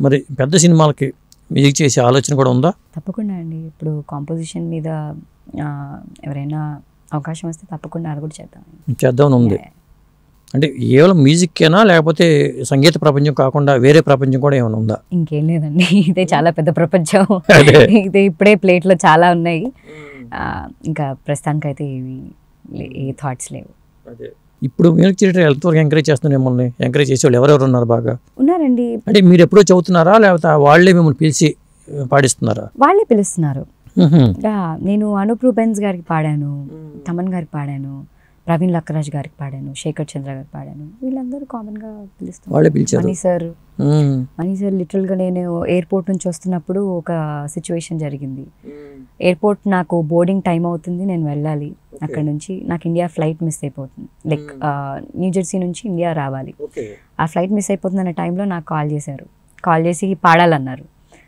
మరి పెద్ద సినిమాలకి మ్యూజిక్ చేసే ఆలోచన కూడా ఉందా తప్పకుండా అండి ఇప్పుడు కాంపోజిషన్ మీద ఆ, ఎవరైనా అవకాశం వస్తే తప్పకుండా అది కూడా చేద్దాం చేద్దామని ఉంది అంటే కేవలం మ్యూజిక్కేనా లేకపోతే సంగీత ప్రపంచం కాకుండా వేరే ప్రపంచం కూడా ఏమైనా ఉందా ఇంకేం లేదండి ఇదే చాలా పెద్ద ప్రపంచం అదే. ఇదే ఇప్పుడే ప్లేట్లో చాలా ఉన్నాయి ఆ, ఇంకా ప్రస్తుతానికైతే ఏవి లే- ఏ థాట్స్ లేవు ఇప్పుడు మ్యూజిక్ థియేటర్ ఎంతవరకు ఎంకరేజ్ చేస్తున్నారు మిమ్మల్ని ఎంకరేజ్ చేసేవాళ్ళు ఎవరెవరు ఉన్నారు బాగా ఉన్నారండి అంటే మీరు ఎప్పుడో చదువుతున్నారా లేకపోతే వాళ్ళే మిమ్మల్ని పిలిచి ఆ, పాడిస్తున్నారా వాళ్ళే పిలుస్తున్నారు మ్హూ. యా, నేను అనూప్ రూబెన్స్ గారికి పాడాను తమన్ గారికి పాడాను ప్రవీణ్ లక్కరాజ్ గారికి పాడాను శేఖర్ చంద్ర గారికి పాడాను వీళ్ళందరూ కామన్ గా పిలుస్తారు వాళ్ళే పిలిచారు money sir hmm. Money sir literal గా నేను ఎయిర్పోర్ట్ నుంచి వస్తున్నప్పుడు ఒక సిచ్యువేషన్ జరిగింది ఎయిర్పోర్ట్ నాకు బోర్డింగ్ టైం అవుతుంది నేను వెళ్ళాలి అక్కడ నుంచి నాకు ఇండియా ఫ్లైట్ మిస్ అయిపోతుంది లైక్ న్యూ జెర్సీ నుంచి ఇండియా రావాలి ఆ ఫ్లైట్ మిస్ అయిపోతుంది అనే టైంలో నాకు కాల్ చేశారు కాల్ చేసి పాడాలన్నారు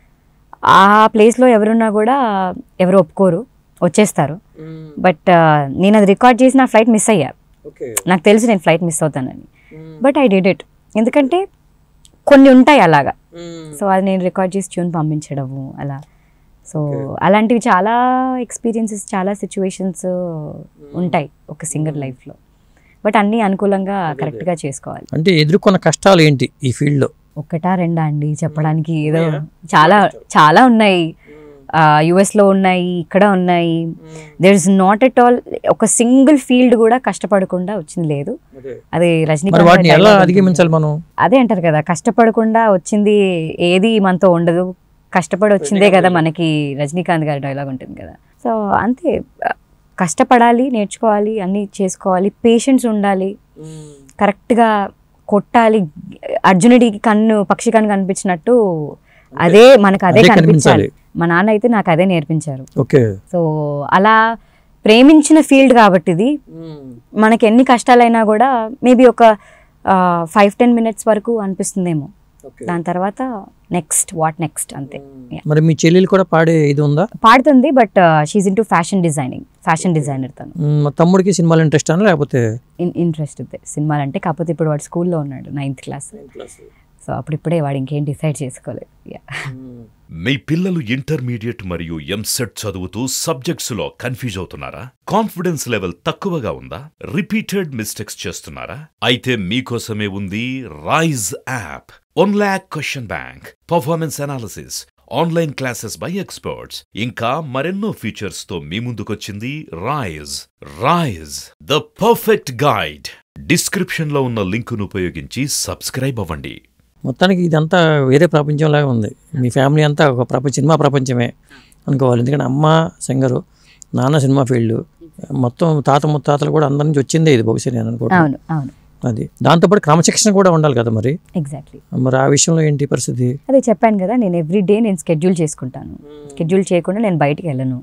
ఆ ప్లేస్లో ఎవరున్నా కూడా ఎవరు ఒప్పుకోరు వచ్చేస్తారు బట్ నేను అది రికార్డ్ చేసి నా ఫ్లైట్ మిస్ అయ్యా నాకు తెలుసు నేను ఫ్లైట్ మిస్ అవుతానని బట్ ఐ డిడ్ ఇట్ ఎందుకంటే కొన్ని ఉంటాయి అలాగా సో అది నేను రికార్డ్ చేసి ట్యూన్ పంపించడము అలా సో అలాంటివి చాలా ఎక్స్పీరియన్సెస్ చాలా సిచ్యువేషన్స్ ఉంటాయి ఒక సింగర్ లైఫ్లో బట్ అన్నీ అనుకూలంగా కరెక్ట్గా చేసుకోవాలి అంటే ఎదుర్కొన్న కష్టాలు ఏంటి ఈ ఫీల్డ్లో ఒక్కటా రెండా అండి చెప్పడానికి ఏదో చాలా చాలా ఉన్నాయి యుఎస్ లో ఉన్నాయి ఇక్కడ ఉన్నాయి there is not at all ఒక సింగిల్ ఫీల్డ్ కూడా కష్టపడకుండా వచ్చింది లేదు అది మరి రజనీకాంత్ వాటిని గారి ఎలా dialogue అధిగమించాలి మనం అదే అంటారు కదా కష్టపడకుండా వచ్చింది ఏది మనతో ఉండదు కష్టపడి వచ్చిందే కదా మనకి రజనీకాంత్ గారి డైలాగ్ ఉంటుంది కదా సో అంతే కష్టపడాలి నేర్చుకోవాలి అన్నీ చేసుకోవాలి పేషెన్స్ ఉండాలి కరెక్ట్గా కొట్టాలి అర్జునుడికి కన్ను పక్షి కన్ను కనిపించినట్టు అదే మనకు అదే అదే కనిపించాలి కనిపించాలి. మా నాన్న అయితే నాకు అదే నేర్పించారు ఓకే సో అలా ప్రేమించిన ఫీల్డ్ కాబట్టి ఇది మనకి ఎన్ని కష్టాలైనా కూడా మేబీ ఒక ఫైవ్ టెన్ మినిట్స్ వరకు అనిపిస్తుందేమో దాని తర్వాత నెక్స్ట్ వాట్ నెక్స్ట్ అంతే Yeah. మరి మీ చెల్లెలు కూడా పాడే ఇది ఉందా పాడుతుంది but she's into fashion designing fashion designer తను మ్, మా తమ్ముడికి సినిమాలు ఇంట్రెస్ట్ అని లేకపోతే ఇంట్రెస్ట్ ఉంది సినిమాలు అంటే కాకపోతే ఇప్పుడు వాడు స్కూల్లో ఉన్నాడు నైన్త్ క్లాస్ సో అప్పుడు ఇప్పుడే వాడు ఇంకేం డిసైడ్ చేసుకోలేదు Yeah. మీ పిల్లలు ఇంటర్మీడియట్ మరియు ఎంసెట్ చదువుతూ సబ్జెక్ట్స్ లో కన్ఫ్యూజ్ అవుతున్నారా కాన్ఫిడెన్స్ లెవెల్ తక్కువగా ఉందా రిపీటెడ్ మిస్టేక్స్ చేస్తున్నారా అయితే మీకోసమే ఉంది Rise app one lakh question bank performance analysis online classes by experts ఇంకా మరెన్నో ఫీచర్స్ తో మీ ముందుకొచ్చింది Rise Rise the perfect guide description లో ఉన్న లింకును ఉపయోగించి సబ్స్క్రైబ్ అవ్వండి మొత్తానికి ఇదంతా వేరే ప్రపంచంలాగా ఉంది మీ ఫ్యామిలీ అంతా ఒక ప్రపంచ సినిమా ప్రపంచమే అనుకోవాలి ఎందుకంటే అమ్మ సింగరు నాన్న సినిమా ఫీల్డ్ మొత్తం తాత ముత్తాతలు కూడా అందరి నుంచి వచ్చిందే ఇది బహుశా నేను అనుకోవడం అవును అవును అది దాంతోపాటు క్రమశిక్షణ కూడా ఉండాలి కదా మరి ఎగ్జాక్ట్లీ మరి ఆ విషయంలో ఏంటి పరిస్థితి అదే చెప్పాను కదా నేను ఎవ్రీ డే నేను స్కెడ్యూల్ చేసుకుంటాను స్కెడ్యూల్ చేయకుండా నేను బయటికి వెళ్ళను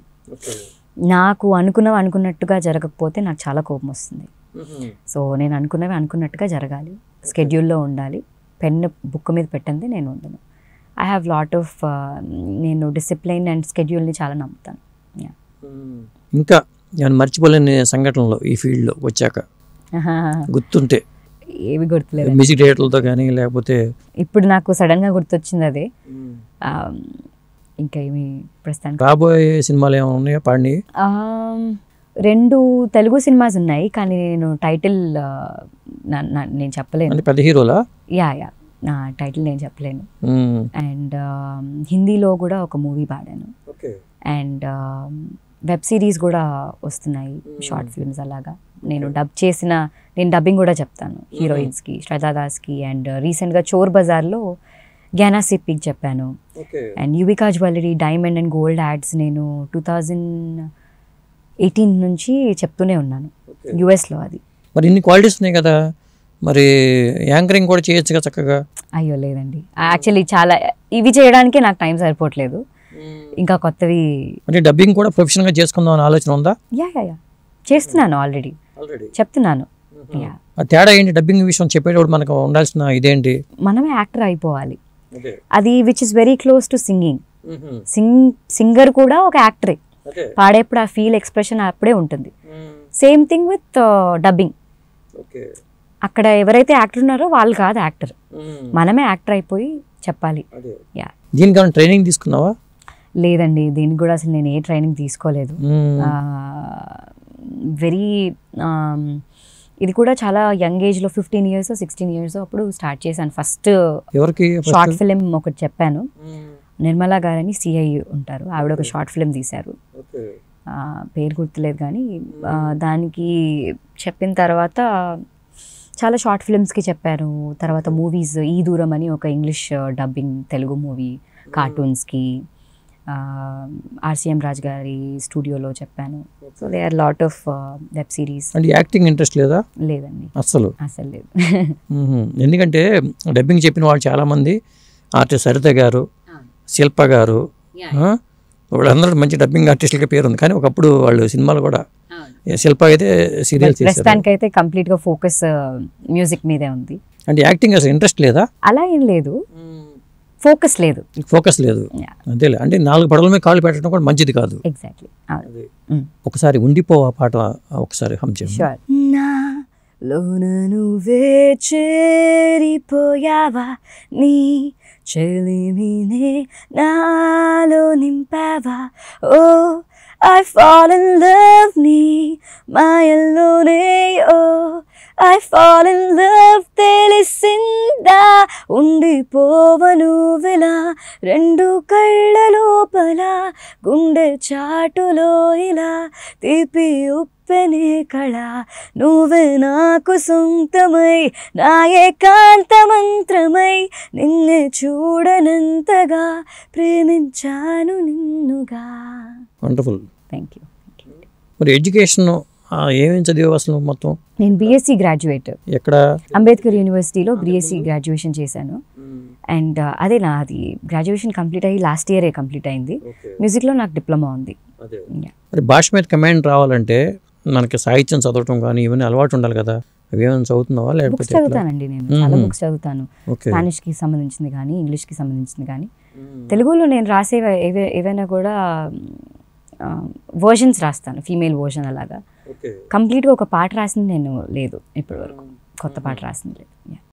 నాకు అనుకున్నవి అనుకున్నట్టుగా జరగకపోతే నాకు చాలా కోపం వస్తుంది సో నేను అనుకున్నవి అనుకున్నట్టుగా జరగాలి స్కెడ్యూల్లో ఉండాలి పెన్ బుక్ మీద పెట్టండి నేను ఉండను ఐ హ్యావ్ లాట్ ఆఫ్ నేను డిసిప్లైన్ అండ్ స్కెడ్యూల్ని చాలా నమ్ముతాను Yeah. ఇంకా ఏమైనా మర్చిపోలేని సంఘటనలు ఈ ఫీల్డ్లో వచ్చాక గుర్తుంటే ఏవి గుర్తులేదు మ్యూజిక్ డైరెక్టర్లతో కానీ లేకపోతే ఇప్పుడు నాకు సడన్గా గుర్తొచ్చింది అదే ఆ, ఇంకా ఏమి ప్రస్తుతానికి రాబోయే సినిమాలు ఏమైనా ఉన్నాయా పాడిని ఆమ్, రెండు తెలుగు సినిమాస్ ఉన్నాయి కానీ నేను టైటిల్ ఆ, నా- నా- నేను చెప్పలేను అంటే పెద్ద హీరోలా యా యా నా టైటిల్ నేను చెప్పలేను మ్మ్. అండ్ హిందీలో కూడా ఒక మూవీ పాడాను అండ్ వెబ్ సిరీస్ కూడా వస్తున్నాయి షార్ట్ ఫిల్మ్స్ అలాగా నేను డబ్ చేసిన నేను డబ్బింగ్ కూడా చెప్తాను హీరోయిన్స్కి శ్రద్ధా దాస్కి అండ్ రీసెంట్గా చోర్ బజార్లో గ్యానా సిప్పికి చెప్పాను and Yuvika jewellery diamond and gold ads నేను టూ థౌజండ్ ఎయిటీన్ నుంచి చెప్తూనే ఉన్నాను యుఎస్లో అది మరి ఇన్ని క్వాలిటీస్ ఉన్నాయి కదా మరి యాంకరింగ్ కూడా చేయొచ్చుగా చక్కగా అయ్యో లేదండి యాక్చువల్లీ చాలా ఇవి చేయడానికే నాకు టైం సరిపోవట్లేదు ఇంకా కొత్తవి అంటే డబ్బింగ్ కూడా ప్రొఫెషనల్గా చేసుకుందాం అనే ఆలోచన ఉందా యా యా యా చేస్తున్నాను ఆల్రెడీ చెప్తున్నాను యా ఆ తేడా ఏంటి డబ్బింగ్ విషయం చెప్పేటప్పుడు మనకు ఉండాల్సిన ఇదేంటి మనమే యాక్టర్ అయిపోవాలి అది which is very close to singing sing singer కూడా ఒక యాక్టరే పాడేప్పుడు ఆ ఫీల్ ఎక్స్ప్రెషన్ అప్పుడే ఉంటుంది సేమ్ థింగ్ విత్ డబ్బింగ్ అక్కడ ఎవరైతే యాక్టర్ ఉన్నారో వాళ్ళు కాదు యాక్టర్ మనమే యాక్టర్ అయిపోయి చెప్పాలి యా దీనికన్నా ట్రైనింగ్ తీసుకున్నావా లేదండి దీనికి కూడా అసలు నేను ఏ ట్రైనింగ్ తీసుకోలేదు మ్మ్. వెరీ ఇది కూడా చాలా యంగ్ ఏజ్లో ఫిఫ్టీన్ ఇయర్స్ సిక్స్టీన్ ఇయర్స్ అప్పుడు స్టార్ట్ చేశాను ఫస్ట్ ఎవరికి షార్ట్ ఫిలిం ఒకటి చెప్పాను నిర్మలా గారని సిఐ ఉంటారు ఆవిడ ఒక షార్ట్ ఫిలిం తీశారు ఆ, పేరు గుర్తులేదు కానీ ఆ, దానికి చెప్పిన తర్వాత చాలా షార్ట్ ఫిల్మ్స్కి చెప్పాను తర్వాత మూవీస్ ఈ దూరం అని ఒక ఇంగ్లీష్ డబ్బింగ్ తెలుగు మూవీ కార్టూన్స్కి ఆర్సిఎం రాజ్ గారి స్టూడియోలో చెప్పాను so they are lot of web series అంటే యాక్టింగ్ ఇంట్రెస్ట్ లేదా లేదండి అస్సలు అసలు లేదు మ్మ్. ఎందుకంటే డబ్బింగ్ చెప్పిన వాళ్ళు చాలామంది ఆర్టిస్ట్ సరిత గారు శిల్ప గారు ఆ? వాళ్ళందరూ మంచి డబ్బింగ్ ఆర్టిస్టులకి పేరు ఉంది కానీ ఒకప్పుడు వాళ్ళు సినిమాలు కూడా ఏ శిల్ప అయితే సీరియల్స్ చేశారు ప్రస్తుతానికైతే కంప్లీట్గా ఫోకస్ మ్యూజిక్ మీదే ఉంది అంటే యాక్టింగ్ అసలు ఇంట్రెస్ట్ లేదా అలా ఏం లేదు ఫోకస్ లేదు ఫోకస్ లేదు Yeah. అంతేలే అంటే నాలుగు పడవల మీద కాళ్ళు పెట్టడం కూడా మంచిది కాదు ఎగ్జాక్ట్లీ ఒకసారి ఉండిపోవా పాట ఒకసారి హమ్ చేయండి షూర్ నాలోన నువ్వే చేరిపోయావా నీ చెలిమినే నాలో నింపావా oh I fall in love నీ మాయల్లోనే oh I fall in love తెలిసిందా ఉండిపోవను వెలా రెండు కళ్ళ లోపల గుండె చాటులో ఇలా తీపి ఉప్పెనే కళ నువ్వే నాకు సొంతమై నా ఏకాంత మంత్రమై నిన్నే చూడనంతగా ప్రేమించాను నిన్నుగా వండర్ఫుల్ థ్యాంక్ యూ మరి ఎడ్యుకేషన్ ఏమేమి చదివావు అసలు మొత్తం నేను బీఎస్సీ గ్రాడ్యుయేట్ ఎక్కడ అంబేద్కర్ యూనివర్సిటీలో బీఎస్సీ గ్రాడ్యుయేషన్ చేశాను అండ్ అదే నా అది గ్రాడ్యుయేషన్ కంప్లీట్ అయ్యి లాస్ట్ ఇయరే కంప్లీట్ అయింది మ్యూజిక్లో నాకు డిప్లొమా ఉంది Yeah. మరి భాష మీద కమాండ్ రావాలంటే మనకి సాహిత్యం చదవటం కానీ ఇవన్నీ అలవాటు ఉండాలి కదా అవి ఏమైనా చదువుతున్నావా బుక్స్ లేకపోతే ఎట్లా? చదువుతానండి నేను చాలా మ్మ్. బుక్స్ చదువుతాను ఓకే స్పానిష్కి సంబంధించింది కానీ ఇంగ్లీష్కి సంబంధించింది కానీ తెలుగులో నేను రాసే ఏవే- ఏవైనా కూడా వర్షన్స్ రాస్తాను ఫీమేల్ వర్షన్ అలాగా కంప్లీట్గా ఒక పాట రాసింది నేను లేదు ఇప్పటివరకు కొత్త పాట రాసింది లేదు Yeah.